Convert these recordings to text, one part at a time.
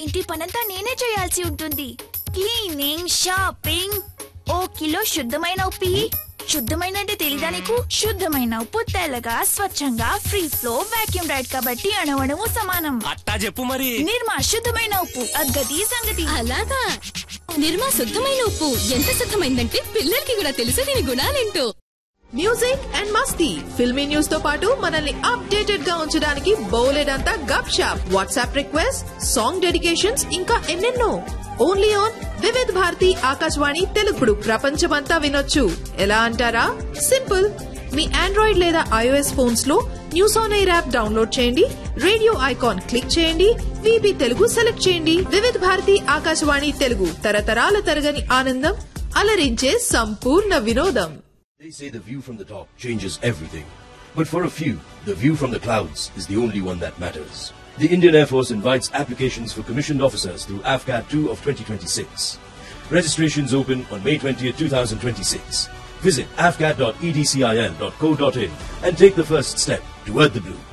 ఇంటి పనంతా నేనే చేయాల్సి ఉంటుంది క్లీనింగ్ షాపింగ్ ఓ కిలో శుద్ధమైన ఉప్పి శుద్ధమైన అంటే తెలీదా నీకు శుద్ధమైన ఉప్పు తెల్లగా స్వచ్ఛంగా ఫ్రీ ఫ్లో వాక్యూమ్ రైడ్ కాబట్టి అణవణము సమానం అట్టా చెప్పు మరి నిర్మా శుద్ధమైన ఉప్పు అద్గతి సంగతి అలాగా నిర్మా శుద్ధమైన ఉప్పు ఎంత శుద్ధమైందంటే పిల్లలకి కూడా తెలుసు దీని గుణాలేంటో మ్యూజిక్ అండ్ మస్తీ ఫిల్మీ న్యూస్ తో పాటు మనల్ని అప్డేటెడ్ గా ఉంచడానికి బౌలెడంతా గప్ షాప్ వాట్సాప్ రిక్వెస్ట్ సాంగ్ డెడికేషన్స్ ఇంకా ఎన్నెన్నో ఓన్లీ ఆన్ వివిధ్ భారతి ఆకాశవాణి తెలుగుడు ప్రపంచమంతా వినొచ్చు ఎలా అంటారా సింపుల్ మీ ఆండ్రాయిడ్ లేదా ఐఓఎస్ ఫోన్స్ లో news on air app download చేయండి రేడియో ఐకాన్ క్లిక్ చేయండి విబి తెలుగు సెలెక్ట్ చేయండి వివిధ భారతి ఆకాశవాణి తెలుగు తరతరాల తరగని ఆనందం అలరించే సంపూర్ణ వినోదం They say the view from the top changes everything. But for a few, the view from the clouds is the only one that matters. The Indian Air Force invites applications for commissioned officers through AFCAT 2 of 2026. Registrations open on May 20th, 2026. Visit afcat.edcil.co.in and take the first step toward the blue.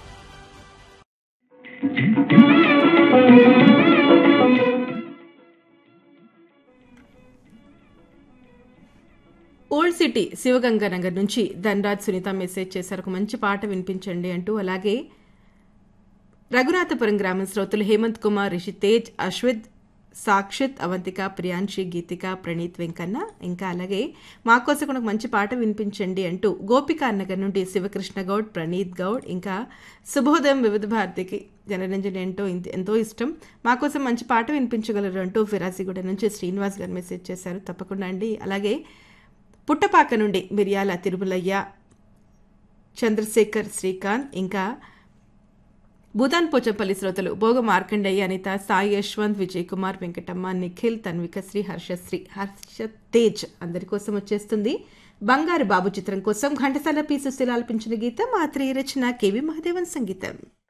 Old city Shivaganga Nagar నుంచి Dhanraj Sunitha message చేశారు ఒక మంచి పాట వినిపించండి అంటూ అలాగే రఘునాథపురం గ్రామం శ్రోతలు హేమంత్ కుమార్ రిషి తేజ్ అశ్విత్ సాక్షిత్ అవంతిక ప్రియాంశి గీతిక ప్రణీత్ వెంకన్న ఇంకా అలాగే మా కోసం కూడా ఒక మంచి పాట వినిపించండి అంటూ గోపికా నగర్ నుండి శివకృష్ణ గౌడ్ ప్రణీత్ గౌడ్ ఇంకా శుభోదయం వివిధ భారతికి జనరంజన్ ఎంతో ఇంత- ఎంతో ఇష్టం మా కోసం మంచి పాట వినిపించగలరు అంటూ ఫిరాసిగూడ నుంచి శ్రీనివాస్ గారు మెసేజ్ చేశారు తప్పకుండా అండి అలాగే పుట్టపాక నుండి మిర్యాల తిరుమలయ్య చంద్రశేఖర్ శ్రీకాంత్ ఇంకా భూతాన్ పోచంపల్లి శ్రోతలు భోగ మార్కండయ్య అనిత సాయి యశ్వంత్ విజయ్ కుమార్ వెంకటమ్మ నిఖిల్ తన్వికశ్రీ హర్షశ్రీ హర్ష తేజ్ అందరి కోసం వచ్చేస్తుంది బంగారు బాబు చిత్రం కోసం ఘంటసాల పి సుశీల ఆలపించిన గీతం ఆ త్రీ రచన కేవి మహాదేవన్ సంగీతం